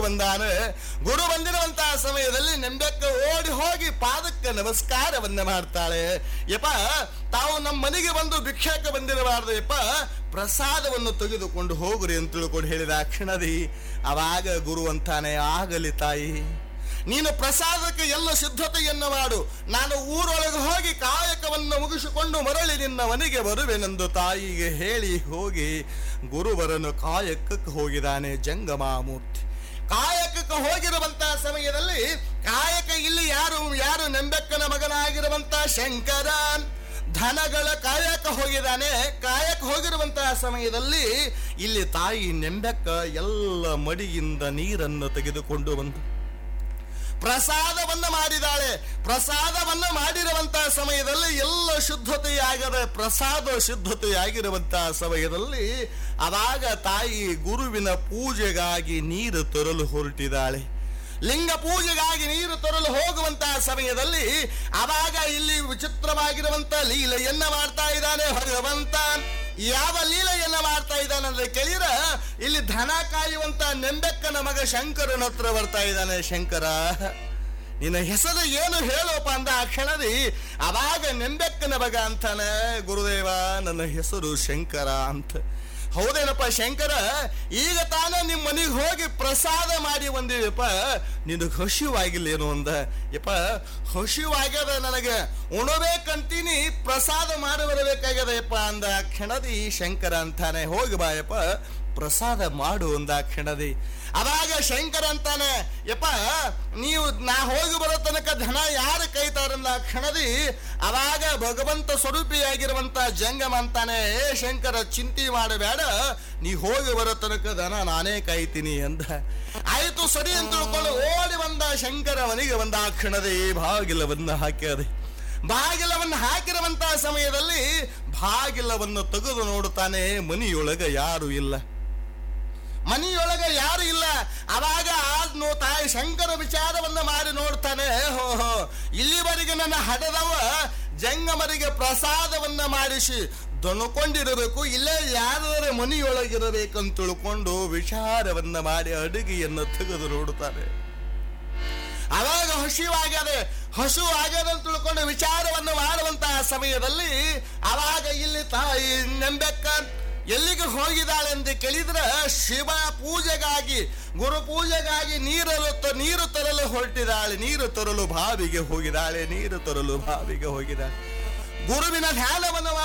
ಬಂದಾನೆ ಗುರು ಬಂದಿರುವಂತಹ ಸಮಯದಲ್ಲಿ ನೆಂಬೆಕ್ಕ ಓಡಿ ಹೋಗಿ ಪಾದಕ್ಕೆ ನಮಸ್ಕಾರವನ್ನ ಮಾಡ್ತಾಳೆ ಯಪ್ಪ ತಾವು ನಮ್ಮ ಮನೆಗೆ ಬಂದು ಭಿಕ್ಷಾಕ ಬಂದಿರಬಾರ್ದು ಯಪ್ಪ ಪ್ರಸಾದವನ್ನು ತೆಗೆದುಕೊಂಡು ಹೋಗ್ರಿ ಅಂತ ತಿಳ್ಕೊಂಡು ಹೇಳಿದ ಆ ಕ್ಷಣದಿ ಅವಾಗ ಗುರು ಅಂತಾನೆ ಆಗಲಿ ತಾಯಿ ನೀನು ಪ್ರಸಾದಕ್ಕೆ ಎಲ್ಲ ಸಿದ್ಧತೆಯನ್ನು ಮಾಡು ನಾನು ಊರೊಳಗೆ ಹೋಗಿ ಕಾಯಕವನ್ನು ಮುಗಿಸಿಕೊಂಡು ಮರಳಿ ನಿನ್ನ ಮನೆಗೆ ಬರುವೆನೆಂದು ತಾಯಿಗೆ ಹೇಳಿ ಹೋಗಿ ಗುರುವರನು ಕಾಯಕಕ್ಕೆ ಹೋಗಿದ್ದಾನೆ ಜಂಗಮಾಮೂರ್ತಿ ಕಾಯಕಕ್ಕೆ ಹೋಗಿರುವಂತಹ ಸಮಯದಲ್ಲಿ ಕಾಯಕ ಇಲ್ಲಿ ಯಾರು ಯಾರು ನೆಂಬೆಕ್ಕನ ಮಗನಾಗಿರುವಂತ ಶಂಕರ ಧನಗಳ ಕಾಯಕ ಹೋಗಿದ್ದಾನೆ ಕಾಯಕ ಹೋಗಿರುವಂತಹ ಸಮಯದಲ್ಲಿ ಇಲ್ಲಿ ತಾಯಿ ನೆಂಬೆಕ್ಕ ಎಲ್ಲ ಮಡಿಯಿಂದ ನೀರನ್ನು ತೆಗೆದುಕೊಂಡು ಬಂದು ಪ್ರಸಾದವನ್ನ ಮಾಡಿದಾಳೆ ಪ್ರಸಾದವನ್ನ ಮಾಡಿರುವಂತಹ ಸಮಯದಲ್ಲಿ ಎಲ್ಲ ಶುದ್ಧತೆಯಾಗದೆ ಪ್ರಸಾದ ಶುದ್ಧತೆಯಾಗಿರುವಂತಹ ಸಮಯದಲ್ಲಿ ಅವಾಗ ತಾಯಿ ಗುರುವಿನ ಪೂಜೆಗಾಗಿ ನೀರು ತರಲು ಹೊರಟಿದ್ದಾಳೆ ಲಿಂಗ ಪೂಜೆಗಾಗಿ ನೀರು ತರಲು ಹೋಗುವಂತಹ ಸಮಯದಲ್ಲಿ ಅವಾಗ ಇಲ್ಲಿ ವಿಚಿತ್ರವಾಗಿರುವಂತ ಲೀಲೆಯನ್ನ ಮಾಡ್ತಾ ಇದ್ದಾನೆ ಭಗವಂತ ಯಾವ ಲೀಲೆಯನ್ನ ಮಾಡ್ತಾ ಇದ್ದಾನೆ ಅಂದ್ರೆ ಕೇಳಿರ ಇಲ್ಲಿ ಧನ ಕಾಯುವಂತ ನೆಂಬೆಕ್ಕನ ಮಗ ಶಂಕರನ ಹತ್ರ ಬರ್ತಾ ಇದ್ದಾನೆ ಶಂಕರ ನಿನ್ನ ಹೆಸರು ಏನು ಹೇಳೋಪ ಅಂದ ಆ ಕ್ಷಣದಿ ಅವಾಗ ನೆಂಬೆಕ್ಕನ ಮಗ ಅಂತಾನೆ ಗುರುದೇವ ನನ್ನ ಹೆಸರು ಶಂಕರ ಅಂತ ಹೌದೇನಪ್ಪ ಶಂಕರ ಈಗ ತಾನೇ ನಿಮ್ಮ ಮನೆಗೆ ಹೋಗಿ ಪ್ರಸಾದ ಮಾಡಿ ಬಂದಿವಪ್ಪ ನಿನಗೆ ಹಸಿವಾಗಿಲ್ಲೇನು ಅಂದ ಯಪ್ಪ ಹಸಿವಾಗ್ಯದ ನನಗೆ ಉಣಬೇಕಂತೀನಿ ಪ್ರಸಾದ ಮಾಡಿ ಬರಬೇಕಾಗ್ಯದ ಯಪ್ಪ ಅಂದ ಆ ಕ್ಷಣದಿ ಶಂಕರ ಅಂತಾನೆ ಹೋಗಿ ಬಾ ಯಪ್ಪ ಪ್ರಸಾದ ಮಾಡು ಅಂದ ಆ ಕ್ಷಣದಿ ಅವಾಗ ಶಂಕರ ಅಂತಾನೆ ಯಪ್ಪ ನೀವು ನಾ ಹೋಗಿ ಬರೋ ತನಕ ಧನ ಯಾರು ಕೈತಾರಲ್ಲ ಆ ಕ್ಷಣದಿ ಅವಾಗ ಭಗವಂತ ಸ್ವರೂಪಿಯಾಗಿರುವಂತ ಜಂಗಮ ಅಂತಾನೆ ಏ ಶಂಕರ ಚಿಂತೆ ಮಾಡಬೇಡ ನೀ ಹೋಗಿ ಬರೋ ತನಕ ದನ ನಾನೇ ಕಾಯ್ತೀನಿ ಅಂದ ಆಯ್ತು ಸರಿ ಅಂತ ತಿಳ್ಕೊಂಡು ಓಡಿ ಬಂದ ಶಂಕರ ಮನೆಗೆ ಬಂದ ಆ ಕ್ಷಣದೇ ಬಾಗಿಲವನ್ನು ಹಾಕ್ಯದೆ ಬಾಗಿಲವನ್ನು ಹಾಕಿರುವಂತಹ ಸಮಯದಲ್ಲಿ ಬಾಗಿಲವನ್ನು ತೆಗೆದು ನೋಡುತ್ತಾನೆ ಮನೆಯೊಳಗ ಯಾರು ಇಲ್ಲ ಮನೆಯೊಳಗ ಯಾರು ಇಲ್ಲ ಅವಾಗ ಆದ್ನು ತಾಯಿ ಶಂಕರ ವಿಚಾರವನ್ನ ಮಾಡಿ ನೋಡ್ತಾನೆ ಹೋ ಹೋ ಇಲ್ಲಿವರೆಗೆ ನನ್ನ ಹಡದವ ಜಂಗಮರಿಗೆ ಪ್ರಸಾದವನ್ನ ಮಾಡಿಸಿ ದೊಣಕೊಂಡಿರಬೇಕು ಇಲ್ಲೇ ಯಾರ ಮನೆಯೊಳಗಿರಬೇಕಂತ ತಿಳ್ಕೊಂಡು ವಿಚಾರವನ್ನ ಮಾಡಿ ಅಡುಗೆಯನ್ನು ತೆಗೆದು ನೋಡುತ್ತಾನೆ ಅವಾಗ ಹಸಿವಾಗದೆ ಹಸು ಆಗದೆ ಅಂತ ತಿಳ್ಕೊಂಡು ವಿಚಾರವನ್ನು ಮಾಡುವಂತಹ ಸಮಯದಲ್ಲಿ ಅವಾಗ ಇಲ್ಲಿ ತಾಯಿ ನೆಂಬೆಕ್ಕ ಎಲ್ಲಿಗೆ ಹೋಗಿದ್ದಾಳೆ ಎಂದು ಕೇಳಿದ್ರೆ ಶಿವ ಪೂಜೆಗಾಗಿ ಗುರು ಪೂಜೆಗಾಗಿ ನೀರಲು ತ- ನೀರು ತರಲು ಹೊರಟಿದ್ದಾಳೆ ನೀರು ತರಲು ಬಾವಿಗೆ ಹೋಗಿದ್ದಾಳೆ ನೀರು ತರಲು ಬಾವಿಗೆ ಹೋಗಿದ್ದಾಳೆ ಗುರುವಿನ ಧ್ಯಾನವನ್ನು